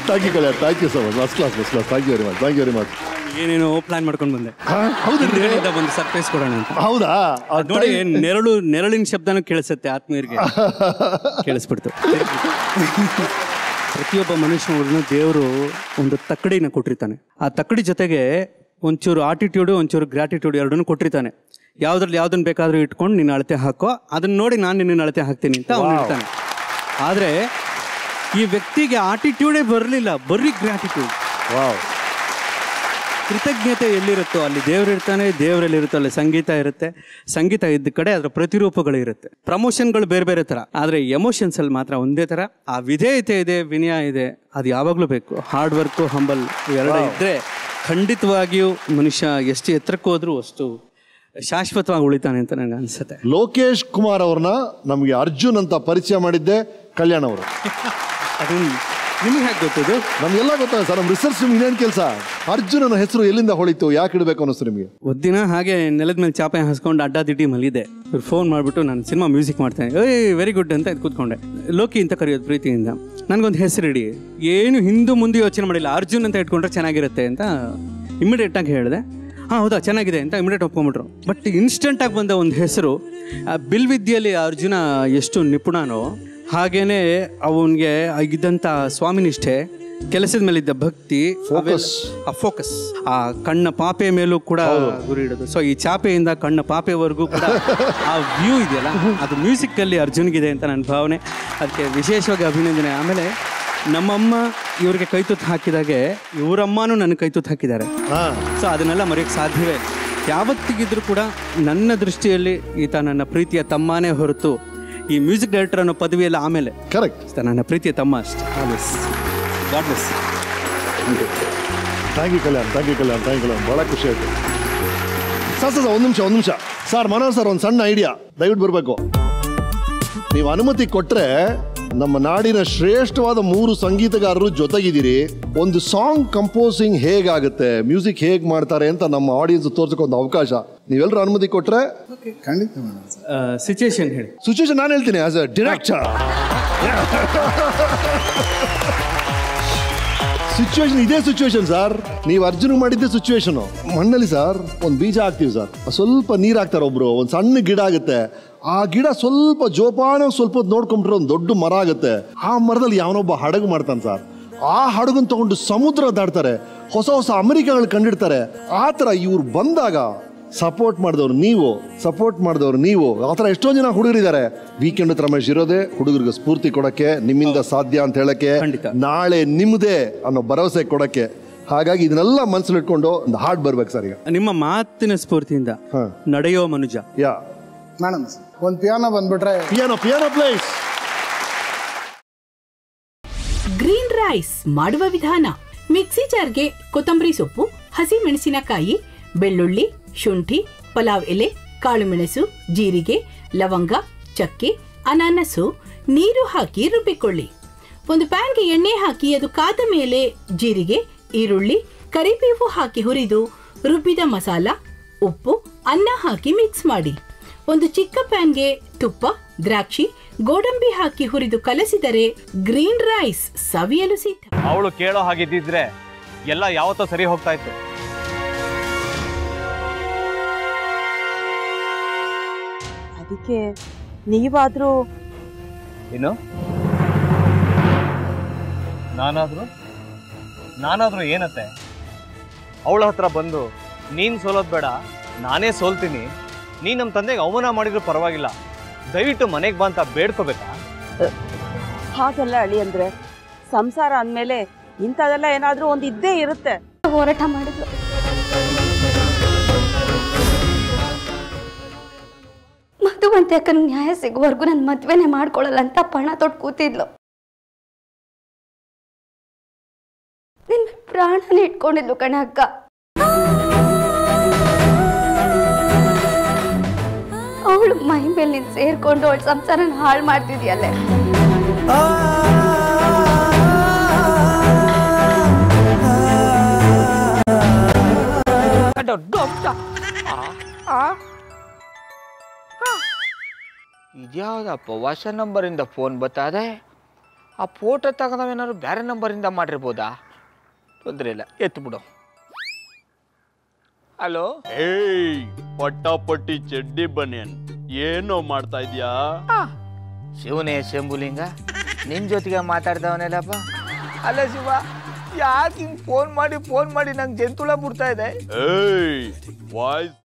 Thank you Kalyan thank you so much first class first class thank you very much thank you very much ಏನೇನೋ plan ಮಾಡ್ಕೊಂಡು ಬಂದೆ ಹೌದು ಹಿಂದ್ಗಡೆಯಿಂದ ಬಂದು surprise ಕೊಡೋಣ ಅಂತ ಹೌದಾ ಅದ್ ನೋಡಿ ನೆರಳು ನೆರಳಿನ ಶಬ್ದನೂ ಕೇಳಿಸುತ್ತೆ ಆತ್ಮೀಯರಿಗೆ ಕೇಳಿಸ್ಬಿಡ್ತು ಪ್ರತಿಯೊಬ್ಬ ಮನುಷ್ಯನವ್ರನ್ನು ದೇವರು ಒಂದು ತಕ್ಕಡಿನ ಕೊಟ್ಟಿರ್ತಾನೆ ಆ ತಕ್ಕಡಿ ಜೊತೆಗೆ ಒಂಚೂರು ಆಟಿಟ್ಯೂಡು ಒಂಚೂರು ಗ್ರಾಟಿಟ್ಯೂಡ್ ಎರಡನ್ನೂ ಕೊಟ್ಟಿರ್ತಾನೆ ಯಾವ್ದ್ರಲ್ಲಿ ಯಾವ್ದನ್ನ ಬೇಕಾದ್ರೂ ಇಟ್ಕೊಂಡು ನಿನ್ನ ಅಳತೆ ಹಾಕೋ ಅದನ್ನ ನೋಡಿ ನಾನು ನಿನ್ನ ಅಳತೆ ಹಾಕ್ತೀನಿ ಅಂತ ಅವನು ಇರ್ತಾನೆ ಆದರೆ ಈ ವ್ಯಕ್ತಿಗೆ ಆಟಿಟ್ಯೂಡೇ ಬರಲಿಲ್ಲ ಬರೀ ಗ್ರಾಟಿಟ್ಯೂಡ್ ವಾವ್ ಕೃತಜ್ಞತೆ ಎಲ್ಲಿರುತ್ತೋ ಅಲ್ಲಿ ದೇವರಿರ್ತಾನೆ ದೇವರಲ್ಲಿರುತ್ತೋ ಅಲ್ಲಿ ಸಂಗೀತ ಇರುತ್ತೆ ಸಂಗೀತ ಇದ್ದ ಕಡೆ ಅದರ ಪ್ರತಿರೂಪಗಳು ಇರುತ್ತೆ ಪ್ರಮೋಷನ್ಗಳು ಬೇರೆ ಬೇರೆ ಥರ ಆದರೆ ಎಮೋಷನ್ಸ್ ಅಲ್ಲಿ ಮಾತ್ರ ಒಂದೇ ಥರ ಆ ವಿಧೇಯತೆ ಇದೆ ವಿನಯ ಇದೆ ಅದು ಯಾವಾಗಲೂ ಬೇಕು ಹಾರ್ಡ್ ವರ್ಕು ಹಂಬಲ್ ಇವೆರಡ ಇದ್ದರೆ ಖಂಡಿತವಾಗಿಯೂ ಮನುಷ್ಯ ಎಷ್ಟು ಎತ್ತರಕ್ಕೆ ಹೋದ್ರೂ ಅಷ್ಟು ಶಾಶ್ವತವಾಗಿ ಉಳಿತಾನೆ ಅಂತ ನನಗೆ ಅನಿಸುತ್ತೆ ಲೋಕೇಶ್ ಕುಮಾರ್ ಅವ್ರನ್ನ ನಮಗೆ ಅರ್ಜುನ್ ಅಂತ ಪರಿಚಯ ಮಾಡಿದ್ದೆ ಕಲ್ಯಾಣ್ ಅವರು ಅದು ನಿಮಗೆ ಹೇಗೆ ಗೊತ್ತಿದ್ದು ನಮ್ಗೆಲ್ಲ ಗೊತ್ತಾಗ ಸರ್ ನಮ್ಮ ರಿಸರ್ಚ್ ನಿಮ್ಗೆ ಇನ್ನೇನು ಕೆಲಸ ಅರ್ಜುನನ ಹೆಸರು ಎಲ್ಲಿಂದ ಹೊಳಿತು ಯಾಕೆ ಇಡಬೇಕು ಅನ್ನಿಸ್ತು ನಿಮಗೆ ಒಂದಿನ ಹಾಗೆ ನೆಲದ ಮೇಲೆ ಚಾಪೆ ಹಾಸ್ಕೊಂಡು ಅಡ್ಡಾದಿಡ್ಡಿ ಮಲಿದೆ ಇವ್ರು ಫೋನ್ ಮಾಡಿಬಿಟ್ಟು ನಾನು ಸಿನಿಮಾ ಮ್ಯೂಸಿಕ್ ಮಾಡ್ತೇನೆ ಏಯ್ ವೆರಿ ಗುಡ್ ಅಂತ ಇದು ಕೂತ್ಕೊಂಡೆ ಲೋಕಿ ಅಂತ ಕರೆಯೋದು ಪ್ರೀತಿಯಿಂದ ನನಗೊಂದು ಹೆಸರು ಇಡಿ ಏನು ಹಿಂದೂ ಮುಂದೆ ಯೋಚನೆ ಮಾಡಿಲ್ಲ ಅರ್ಜುನ್ ಅಂತ ಇಟ್ಕೊಂಡ್ರೆ ಚೆನ್ನಾಗಿರುತ್ತೆ ಅಂತ ಇಮಿಡಿಯೇಟ್ ಆಗಿ ಹೇಳಿದೆ ಹಾಂ ಹೌದಾ ಚೆನ್ನಾಗಿದೆ ಅಂತ ಇಮಿಡಿಯೇಟ್ ಒಪ್ಕೊಂಬಿಟ್ರು ಬಟ್ ಇನ್ಸ್ಟೆಂಟಾಗಿ ಬಂದ ಒಂದು ಹೆಸರು ಆ ಬಿಲ್ ವಿದ್ಯೆಯಲ್ಲಿ ಅರ್ಜುನ ಎಷ್ಟು ನಿಪುಣನೋ ಹಾಗೇನೆ ಅವನಿಗೆ ಇದ್ದಂಥ ಸ್ವಾಮಿನಿಷ್ಠೆ ಕೆಲಸದ ಮೇಲಿದ್ದ ಭಕ್ತಿ Focus. ಆ ಫೋಕಸ್ ಆ ಕಣ್ಣ ಪಾಪೆ ಮೇಲೂ ಕೂಡ ಗುರಿ ಇಡೋದು ಸೊ ಈ ಚಾಪೆಯಿಂದ ಕಣ್ಣ ಪಾಪೆವರೆಗೂ ಕೂಡ ಆ ವ್ಯೂ ಇದೆಯಲ್ಲ ಅದು ಮ್ಯೂಸಿಕ್ ಅಲ್ಲಿ ಅರ್ಜುನ್ಗಿದೆ ಅಂತ ನನ್ನ ಭಾವನೆ ಅದಕ್ಕೆ ವಿಶೇಷವಾಗಿ ಅಭಿನಂದನೆ ಆಮೇಲೆ ನಮ್ಮಮ್ಮ ಇವ್ರಿಗೆ ಕೈತುತ್ತು ಹಾಕಿದಾಗೆ ಇವರಮ್ಮನೂ ನನ್ನ ಕೈತುತ್ತು ಹಾಕಿದ್ದಾರೆ ಹಾಂ ಸೊ ಅದನ್ನೆಲ್ಲ ಮರೆಯೋಕ್ಕೆ ಸಾಧ್ಯವೇ ಇಲ್ಲ. ಯಾವತ್ತಿಗಿದ್ರೂ ಕೂಡ ನನ್ನ ದೃಷ್ಟಿಯಲ್ಲಿ ಈತ ನನ್ನ ಪ್ರೀತಿಯ ತಮ್ಮನೇ ಹೊರತು ಈ ಮ್ಯೂಸಿಕ್ ಡೈರೆಕ್ಟರ್ ಅನ್ನೋ ಪದವಿಯಲ್ಲ ಆಮೇಲೆ ಕರೆಕ್ಟ್ ಈತ ನನ್ನ ಪ್ರೀತಿಯ ತಮ್ಮ ಅಷ್ಟೇ god bless thank you Kalyan thank you Kalyan thank you Kalyan ಭಾಳ ಖುಷಿ ಆಯ್ತು ಸರ್ ಸರ್ ಒಂದು ನಿಮಿಷ ಒಂದು ನಿಮಿಷ ಸರ್ ಮನೋಹರ್ ಸರ್ ಒಂದು ಸಣ್ಣ ಐಡಿಯಾ ದಯವಿಟ್ಟು ಬರಬೇಕು ನೀವು ಅನುಮತಿ ಕೊಟ್ಟರೆ ನಮ್ಮ ನಾಡಿನ ಶ್ರೇಷ್ಠವಾದ ಮೂರು ಸಂಗೀತಗಾರರು ಜೊತೆಗಿದ್ದೀರಿ ಒಂದು ಸಾಂಗ್ ಕಂಪೋಸಿಂಗ್ ಹೇಗಾಗುತ್ತೆ ಮ್ಯೂಸಿಕ್ ಹೇಗೆ ಮಾಡ್ತಾರೆ ಅಂತ ನಮ್ಮ ಆಡಿಯನ್ಸ್ ತೋರ್ಸಕ್ಕೆ ಒಂದು ಅವಕಾಶ ನೀವೆಲ್ಲರೂ ಅನುಮತಿ ಕೊಟ್ಟರೆ ಖಂಡಿತ ಮೇಡಮ್ ಸಿಚುಯೇಷನ್ ಹೇಳಿ ಸಿಚುವೇಶನ್ ನಾನು ಹೇಳ್ತೀನಿ ಆಸ್ ಅ ಡಿರೆಕ್ಟರ್ ಸಿಚುವೇಶನ್ ಇದೇ ಸಿಚುವೇಶನ್ ಸರ್ ನೀವು ಅರ್ಜುನ್ ಮಾಡಿದ್ದೆ ಸಿಚುವೇಶನ್ ಮಣ್ಣಲ್ಲಿ ಸರ್ ಒಂದು ಬೀಜ ಹಾಕ್ತೀವಿ ಸರ್ ಸ್ವಲ್ಪ ನೀರು ಹಾಕ್ತಾರೆ ಒಬ್ರು ಒಂದು ಸಣ್ಣ ಗಿಡ ಆಗುತ್ತೆ ಆ ಗಿಡ ಸ್ವಲ್ಪ ಜೋಪಾನ ಸ್ವಲ್ಪ ಹೊತ್ತು ನೋಡ್ಕೊಂಡ್ರೆ ಒಂದು ದೊಡ್ಡ ಮರ ಆಗುತ್ತೆ ಆ ಮರದಲ್ಲಿ ಯಾವನೊಬ್ಬ ಹಡಗು ಮಾಡ್ತಾನೆ ಸರ್ ಆ ಹಡಗನ್ ತಗೊಂಡು ಸಮುದ್ರ ದಾಟ್ತಾರೆ ಹೊಸ ಹೊಸ ಅಮೆರಿಕಗಳು ಕಂಡಿಡ್ತಾರೆ ಆ ಥರ ಇವ್ರು ಬಂದಾಗ ಸಪೋರ್ಟ್ ಮಾಡಿದವ್ರು ನೀವು ಸಪೋರ್ಟ್ ಮಾಡಿದವ್ರು ನೀವು ಆ ಥರ ಎಷ್ಟೋ ಜನ ಹುಡುಗರಿದ್ದಾರೆ ವೀಕೆಂಡ್ ರಮೇಶ್ ಇರೋದೇ ಹುಡುಗರಿಗೆ ಸ್ಫೂರ್ತಿ ಕೊಡಕ್ಕೆ ನಿಮ್ಮಿಂದ ಸಾಧ್ಯ ಅಂತ ಹೇಳಕ್ಕೆ ಖಂಡಿತ. ನಾಳೆ ನಿಮ್ಮದೇ ಅನ್ನೋ ಭರವಸೆ ಕೊಡಕ್ಕೆ ಹಾಗಾಗಿ ಇದನ್ನೆಲ್ಲ ಮನಸ್ಸಲ್ಲಿ ಇಟ್ಕೊಂಡು ಒಂದು ಹಾಡ್ ಬರ್ಬೇಕು ಸರ್ ಈಗ ನಿಮ್ಮ ಮಾತಿನ ಸ್ಫೂರ್ತಿಯಿಂದ ಹಾ. ನಡೆಯೋ ಮನುಜ ಯಾ ಮೇಡಮ್ ಒಂದು ಪಿಯಾನೋ ಬಂದ್ಬಿಟ್ರೆ piano piano plays green rice ಮಾಡುವ ವಿಧಾನ ಮಿಕ್ಸಿ ಜಾರ್ಗೆ ಕೊತ್ತಂಬರಿ ಸೊಪ್ಪು ಹಸಿ ಮೆಣಸಿನಕಾಯಿ ಬೆಳ್ಳುಳ್ಳಿ ಶುಂಠಿ ಪಲಾವ್ ಎಲೆ ಕಾಳುಮೆಣಸು ಜೀರಿಗೆ ಲವಂಗ ಚಕ್ಕೆ ಅನಾನಸು ನೀರು ಹಾಕಿ ರುಬ್ಬಿಕೊಳ್ಳಿ ಒಂದು ಪ್ಯಾನ್ಗೆ ಎಣ್ಣೆ ಹಾಕಿ ಅದು ಕಾದ ಮೇಲೆ ಜೀರಿಗೆ ಈರುಳ್ಳಿ ಕರಿಬೇವು ಹಾಕಿ ಹುರಿದು ರುಬ್ಬಿದ ಮಸಾಲ ಉಪ್ಪು ಅನ್ನ ಹಾಕಿ ಮಿಕ್ಸ್ ಮಾಡಿ ಒಂದು ಚಿಕ್ಕ ಪ್ಯಾನ್ಗೆ ತುಪ್ಪ ದ್ರಾಕ್ಷಿ ಗೋಡಂಬಿ ಹಾಕಿ ಹುರಿದು ಕಲಸಿದರೆ ಗ್ರೀನ್ ರೈಸ್ ಸವಿಯಲು ಸಿದ್ಧ ಅವಳು ಕೇಳೋ ಹಾಗಿದ್ದಿದ್ರೆ ಎಲ್ಲ ಯಾವತ್ತೋ ಸರಿ ಹೋಗ್ತಾ ಇತ್ತು ಅದಕ್ಕೆ ನೀವಾದ್ರೂ ಏನು ನಾನಾದ್ರೂ ನಾನಾದ್ರೂ ಏನತ್ತೆ ಅವಳ ಹತ್ರ ಬಂದು ನೀನ್ ಸೋಲೋದ್ ಬೇಡ ನಾನೇ ಸೋಲ್ತೀನಿ ನೀನ್ ನಮ್ಮ ತಂದೆಗೆ ಅವಮಾನ ಮಾಡಿದ್ರು ಪರವಾಗಿಲ್ಲ ದಯವಿಟ್ಟು ಮನೆಗೆ ಬಾ ಅಂತ ಬೇಡ್ಕೋಬೇಕಾ ಹಾಗೆಲ್ಲ ಅಳಿ ಅಂದ್ರೆ ಸಂಸಾರ ಅಂದ್ಮೇಲೆ ಇಂಥದೆಲ್ಲ ಏನಾದ್ರೂ ಒಂದ್ ಇದ್ದೇ ಇರುತ್ತೆ ಹೋರಾಟ ಮಾಡಿದ್ಲು ಮಧುವಂತೆ ಅಕ್ಕನ ನ್ಯಾಯ ಸಿಗುವವರೆಗೂ ನನ್ನ ಮದ್ವೆನೆ ಮಾಡ್ಕೊಳ್ಳಲ್ಲ ಅಂತ ಪಣ ತೊಟ್ಟು ಕೂತಿದ್ಲು ನಿನ್ನ ಪ್ರಾಣನೇ ಇಟ್ಕೊಂಡಿದ್ಲು ಕಣೆ ಅಕ್ಕ ಅವಳು ಮೈ ಮೇಲೆ ನೀನು ಸೇರ್ಕೊಂಡು ಅವಳ ಸಂಸಾರನ ಹಾಳು ಮಾಡ್ತಿದ್ಯಲ್ಲೇ ಇದ್ಯಾವುದಪ್ಪ ಹೊಸ ನಂಬರಿಂದ ಫೋನ್ ಬರ್ತಾದೆ ಆ ಫೋಟೋ ತಗೊಂಡವೇನಾದ್ರು ಬೇರೆ ನಂಬರಿಂದ ಮಾಡಿರ್ಬೋದಾ ತೊಂದರೆ ಇಲ್ಲ ಎತ್ತು ಬಿಡು ಹಲೋ ಏಯ್ ಪಟ್ಟಾಪಟ್ಟಿ ಚಡ್ಡಿ ಬನಿಯನ್ ಏನೋ ಮಾಡ್ತಾ ಇದ್ಯಾ ಶಿವನೇ ಶಂಭುಲಿಂಗ ನಿನ್ ಜೊತೆಗೆ ಮಾತಾಡ್ದವನೆಲ್ಲಪ್ಪ ಅಲ್ಲ ಶಿವ ಯಾಕೆ ಹಿಂಗ್ ಫೋನ್ ಮಾಡಿ ಫೋನ್ ಮಾಡಿ ನಂಗೆ ಜಂತುಳ ಬಿಡ್ತಾ ಇದೆ ಏಯ್ ವಾಯ್ಸ್